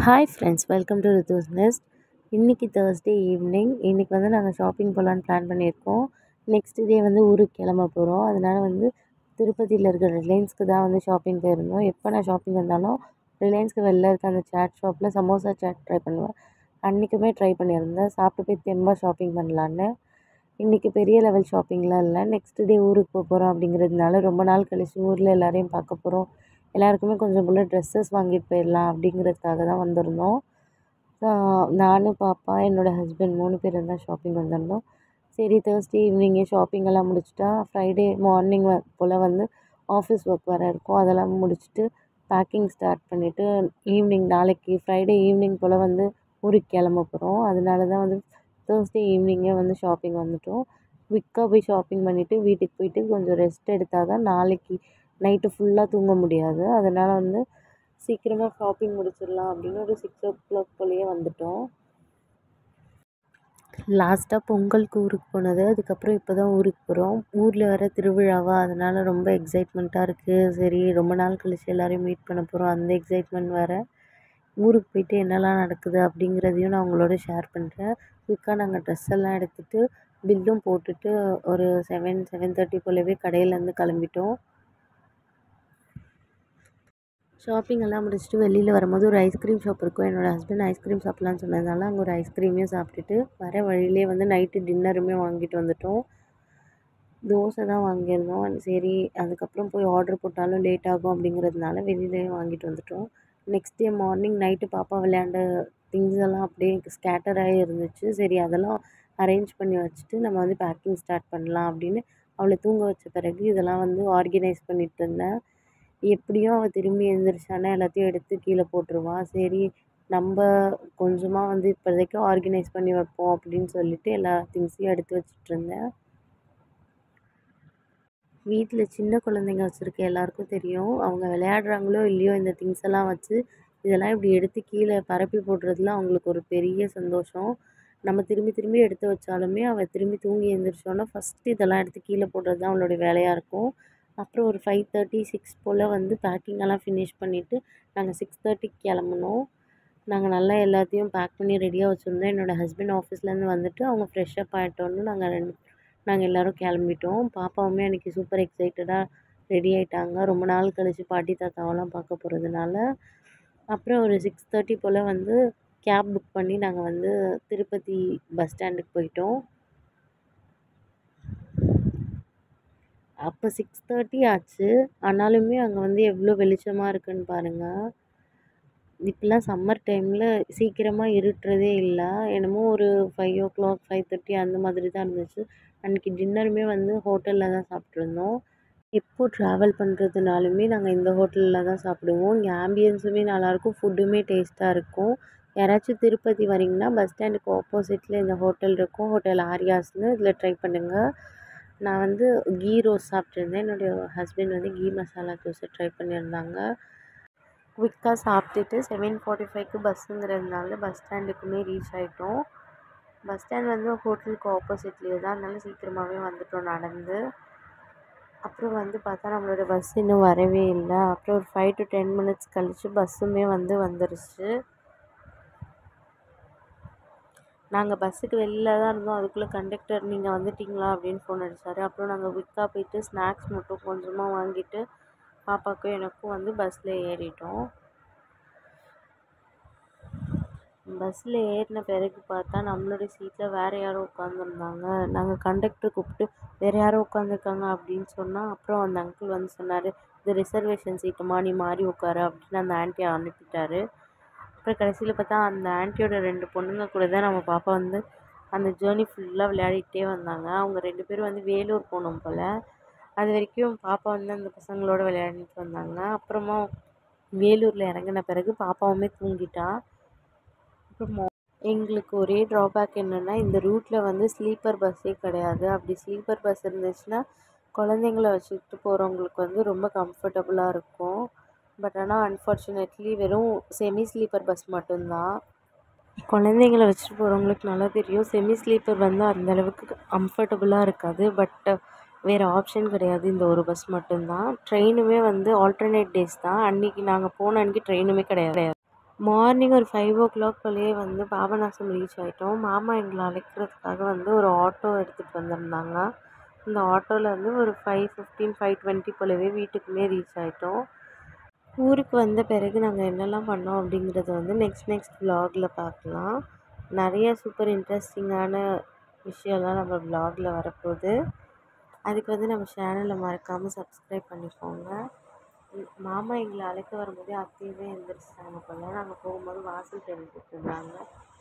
hi friends welcome to Rithu's nest இன்றைக்கி Thursday evening இன்றைக்கி வந்து நாங்கள் ஷாப்பிங் போகலான்னு பிளான் பண்ணியிருக்கோம் நெக்ஸ்ட் டே வந்து ஊருக்கு கிளம்ப போகிறோம் அதனால் வந்து திருப்பதியில் இருக்கிற ரிலையன்ஸ்க்கு தான் வந்து ஷாப்பிங் போயிருந்தோம் எப்போ நான் ஷாப்பிங் வந்தாலும் ரிலையன்ஸ்க்கு வெளில இருக்க அந்த சாட் ஷாப்பில் சமோசா சாட் ட்ரை பண்ணுவேன் அன்றைக்குமே ட்ரை பண்ணியிருந்தேன் சாப்பிட்டு போய் தெம்பாக ஷாப்பிங் பண்ணலான்னு இன்றைக்கி பெரிய லெவல் ஷாப்பிங்லாம் இல்லை நெக்ஸ்ட் டே ஊருக்கு போக போகிறோம் அப்படிங்கிறதுனால ரொம்ப நாள் கழிச்சு ஊரில் எல்லாரையும் பார்க்க போகிறோம் எல்லாருக்குமே கொஞ்சம் போல் ட்ரெஸ்ஸஸ் வாங்கிட்டு போயிடலாம் அப்படிங்கிறதுக்காக தான் வந்திருந்தோம் நானும் பாப்பா என்னோடய ஹஸ்பண்ட் மூணு பேர் தான் ஷாப்பிங் வந்திருந்தோம் சரி தேர்ஸ்டே ஈவினிங்கே ஷாப்பிங் எல்லாம் முடிச்சிட்டா ஃப்ரைடே மார்னிங் போல் வந்து ஆஃபீஸ் ஒர்க் வேறு இருக்கும் அதெல்லாம் முடிச்சுட்டு பேக்கிங் ஸ்டார்ட் பண்ணிவிட்டு ஈவினிங் நாளைக்கு ஃப்ரைடே ஈவினிங் போல் வந்து ஊருக்கு கிளம்ப போகிறோம் அதனால தான் வந்து தேர்ஸ்டே ஈவினிங்கே வந்து ஷாப்பிங் வந்துட்டோம் குவிக்காக போய் ஷாப்பிங் பண்ணிவிட்டு வீட்டுக்கு போயிட்டு கொஞ்சம் ரெஸ்ட் எடுத்தால் தான் நாளைக்கு நைட்டு ஃபுல்லாக தூங்க முடியாது அதனால் வந்து சீக்கிரமாக ஷாப்பிங் முடிச்சிடலாம் அப்படின்னு ஒரு சிக்ஸ் ஓ கிளாக் போலேயே வந்துட்டோம் லாஸ்ட்டாக பொங்கலுக்கு ஊருக்கு போனது அதுக்கப்புறம் இப்போ தான் ஊருக்கு போகிறோம் ஊரில் வேறு திருவிழாவா அதனால் ரொம்ப எக்ஸைட்மெண்ட்டாக இருக்குது சரி ரொம்ப நாள் கழிச்சு எல்லோரையும் மீட் பண்ண போகிறோம் அந்த எக்ஸைட்மெண்ட் வேறு ஊருக்கு போயிட்டு என்னெல்லாம் நடக்குது அப்படிங்கிறதையும் நான் உங்களோட ஷேர் பண்ணுறேன் குயிக்காக நாங்கள் ட்ரெஸ் எல்லாம் எடுத்துகிட்டு பில்லும் போட்டுட்டு ஒரு செவன் செவன் தேர்ட்டி போலவே கடையிலேருந்து கிளம்பிட்டோம் ஷாப்பிங் எல்லாம் முடிச்சுட்டு வெளியில் வரும்போது ஒரு ஐஸ்கிரீம் ஷாப் இருக்கும் என்னோடய ஹஸ்பண்ட் ஐஸ்கிரீம் சாப்பிட்லான்னு சொன்னதுனால அங்கே ஒரு ஐஸ்கிரீமையும் சாப்பிட்டுட்டு வர வழியிலே வந்து நைட்டு டின்னருமே வாங்கிட்டு வந்துட்டோம் தோசை தான் வாங்கியிருந்தோம் சரி அதுக்கப்புறம் போய் ஆர்டர் போட்டாலும் லேட் ஆகும் அப்படிங்கிறதுனால வெளியிலேயே வாங்கிட்டு வந்துட்டோம் நெக்ஸ்ட் டே மார்னிங் நைட்டு பாப்பா விளையாண்ட திங்ஸ் எல்லாம் அப்படியே ஸ்கேட்டர் ஆகி இருந்துச்சு சரி அதெல்லாம் அரேஞ்ச் பண்ணி வச்சுட்டு நம்ம வந்து பேக்கிங் ஸ்டார்ட் பண்ணலாம் அப்படின்னு அவளை தூங்க வச்ச பிறகு இதெல்லாம் வந்து ஆர்கனைஸ் பண்ணிகிட்டு இருந்தேன் எப்படியும் அவள் திரும்பி எழுந்திரிச்சானா எல்லாத்தையும் எடுத்து கீழே போட்டுருவா சரி நம்ம கொஞ்சமாக வந்து இப்போதைக்கு ஆர்கனைஸ் பண்ணி வைப்போம் அப்படின்னு சொல்லிட்டு எல்லா திங்ஸையும் எடுத்து வச்சுட்டு இருந்தேன் வீட்டில் சின்ன குழந்தைங்க வச்சுருக்க எல்லாருக்கும் தெரியும் அவங்க விளையாடுறாங்களோ இல்லையோ இந்த திங்ஸ் எல்லாம் வச்சு இதெல்லாம் இப்படி எடுத்து கீழே பரப்பி போடுறதுல அவங்களுக்கு ஒரு பெரிய சந்தோஷம் நம்ம திரும்பி திரும்பி எடுத்து வச்சாலுமே அவள் திரும்பி தூங்கி எழுந்திரிச்சோன்னா ஃபஸ்ட்டு இதெல்லாம் எடுத்து கீழே போடுறது தான் அவளோட வேலையாக இருக்கும் அப்புறம் ஒரு ஃபைவ் தேர்ட்டி சிக்ஸ் போல் வந்து பேக்கிங் எல்லாம் ஃபினிஷ் பண்ணிவிட்டு நாங்கள் சிக்ஸ் தேர்ட்டிக்கு கிளம்புனோம் நாங்கள் நல்லா எல்லாத்தையும் பேக் பண்ணி ரெடியாக வச்சுருந்தோம் என்னோடய ஹஸ்பண்ட் ஆஃபீஸ்லேருந்து வந்துட்டு அவங்க ஃப்ரெஷ்ஷப் ஆகிட்டோன்னு நாங்கள் ரெண்டு நாங்கள் எல்லோரும் கிளம்பிட்டோம் பாப்பாவுமே அன்றைக்கி சூப்பர் எக்ஸைட்டடாக ரெடி ஆகிட்டாங்க ரொம்ப நாள் கழித்து பாட்டி தாத்தாவெல்லாம் பார்க்க போகிறதுனால அப்புறம் ஒரு சிக்ஸ் தேர்ட்டி போல் வந்து கேப் புக் பண்ணி நாங்கள் வந்து திருப்பதி பஸ் ஸ்டாண்டுக்கு போயிட்டோம் அப்போ சிக்ஸ் தேர்ட்டி ஆச்சு ஆனாலுமே அங்கே வந்து எவ்வளோ வெளிச்சமாக இருக்குன்னு பாருங்கள் இப்போலாம் சம்மர் டைமில் சீக்கிரமாக இருட்டுறதே இல்லை என்னமோ ஒரு five o'clock five thirty அந்த மாதிரி தான் இருந்துச்சு அன்றைக்கி டின்னருமே வந்து ஹோட்டலில் தான் சாப்பிட்ருந்தோம் எப்போது ட்ராவல் பண்ணுறதுனாலுமே நாங்கள் இந்த ஹோட்டலில் தான் சாப்பிடுவோம் இங்கே ஆம்பியன்ஸுமே நல்லாயிருக்கும் ஃபுட்டுமே டேஸ்ட்டாக இருக்கும் யாராச்சும் திருப்பதி வரீங்கன்னா பஸ் ஸ்டாண்டுக்கு ஆப்போசிட்டில் இந்த ஹோட்டல் இருக்கும் ஹோட்டல் ஆரியாஸ்னு இதில் ட்ரை பண்ணுங்கள் நான் வந்து கீ ரோஸ் சாப்பிட்ருந்தேன் என்னுடைய ஹஸ்பண்ட் வந்து கீ மசாலா தோசை ட்ரை பண்ணியிருந்தாங்க குவிக்காக சாப்பிட்டுட்டு செவன் ஃபார்ட்டி ஃபைவ்க்கு பஸ்ஸுங்கிறதுனால பஸ் ஸ்டாண்டுக்குமே ரீச் ஆகிட்டோம் பஸ் ஸ்டாண்ட் வந்து ஹோட்டலுக்கு ஆப்போசிட்லேயே தான் அதனால சீக்கிரமாகவே வந்துட்டோம் நடந்து அப்புறம் வந்து பார்த்தா நம்மளோட பஸ் இன்னும் வரவே இல்லை அப்புறம் ஒரு ஃபைவ் டு டென் மினிட்ஸ் கழித்து பஸ்ஸுமே வந்து வந்துருச்சு நாங்கள் பஸ்ஸுக்கு வெளில தான் இருந்தோம் அதுக்குள்ளே கண்டக்டர் நீங்கள் வந்துட்டிங்களா அப்படின்னு ஃபோன் அடித்தார் அப்புறம் நாங்கள் குயிக்காக போயிட்டு ஸ்நாக்ஸ் மட்டும் கொஞ்சமாக வாங்கிட்டு பாப்பாவுக்கும் எனக்கும் வந்து பஸ்ஸில் ஏறிட்டோம் பஸ்ஸில் ஏறின பிறகு பார்த்தா நம்மளுடைய சீட்டில் வேறு யாரோ உட்காந்துருந்தாங்க நாங்கள் கண்டக்டர் கூப்பிட்டு வேறு யாரோ உட்காந்துருக்காங்க அப்படின்னு சொன்னால் அப்புறம் அந்த அங்கிள் வந்து சொன்னார் இது ரிசர்வேஷன் சீட்டுமா நீ மாறி உட்காரு அப்படின்னு அந்த ஆண்டியை அனுப்பிட்டார் அப்புறம் கடைசியில் பார்த்தா அந்த ஆண்டியோட ரெண்டு பொண்ணுங்க கூட தான் நம்ம பாப்பா வந்து அந்த ஜேர்னி ஃபுல்லாக விளையாடிக்கிட்டே வந்தாங்க அவங்க ரெண்டு பேரும் வந்து வேலூர் போகணும் போல் அது வரைக்கும் பாப்பா வந்து அந்த பசங்களோட விளையாடிட்டு வந்தாங்க அப்புறமா வேலூரில் இறங்கின பிறகு பாப்பாவுமே தூங்கிட்டா அப்புறம் எங்களுக்கு ஒரே ட்ராபேக் என்னென்னா இந்த ரூட்டில் வந்து ஸ்லீப்பர் பஸ்ஸே கிடையாது அப்படி ஸ்லீப்பர் பஸ் இருந்துச்சுன்னா குழந்தைங்கள வச்சுக்கிட்டு போகிறவங்களுக்கு வந்து ரொம்ப கம்ஃபர்டபுளாக இருக்கும் பட் ஆனால் அன்ஃபார்ச்சுனேட்லி வெறும் செமி ஸ்லீப்பர் பஸ் மட்டும்தான் குழந்தைங்கள வச்சுட்டு போகிறவங்களுக்கு நல்லா தெரியும் செமி ஸ்லீப்பர் வந்து அந்தளவுக்கு கம்ஃபர்டபுளாக இருக்காது பட் வேறு ஆப்ஷன் கிடையாது இந்த ஒரு பஸ் மட்டும்தான் ட்ரெயினுமே வந்து ஆல்டர்னேட் டேஸ் தான் அன்றைக்கி நாங்கள் போன அன்றைக்கி ட்ரெயினுமே கிடையாது மார்னிங் ஒரு ஃபைவ் ஓ கிளாக் போலயே வந்து பாபநாசம் ரீச் ஆகிட்டோம் மாமா எங்களை அழைக்கிறதுக்காக வந்து ஒரு ஆட்டோ எடுத்துகிட்டு வந்திருந்தாங்க இந்த ஆட்டோவில் வந்து ஒரு ஃபைவ் ஃபிஃப்டீன் ஃபைவ் டுவெண்ட்டி போலவே வீட்டுக்குமே ரீச் ஆகிட்டோம் ஊருக்கு வந்த பிறகு நாங்கள் என்னெல்லாம் பண்ணோம் அப்படிங்கிறத வந்து நெக்ஸ்ட் நெக்ஸ்ட் vlogல பார்க்கலாம் நிறைய சூப்பர் இன்ட்ரெஸ்டிங்கான விஷயம்லாம் நம்ம vlogல வரப்போகுது அதுக்கு வந்து நம்ம சேனலை மறக்காமல் சப்ஸ்கிரைப் பண்ணிக்கோங்க ம், மாமா எங்களை அழைக்க வரும்போதே அத்தையுமே எழுந்திரிச்சிட்டாங்க போல் நாங்கள் போகும்போது வாசல் தெளிச்சிட்டு இருந்தாங்க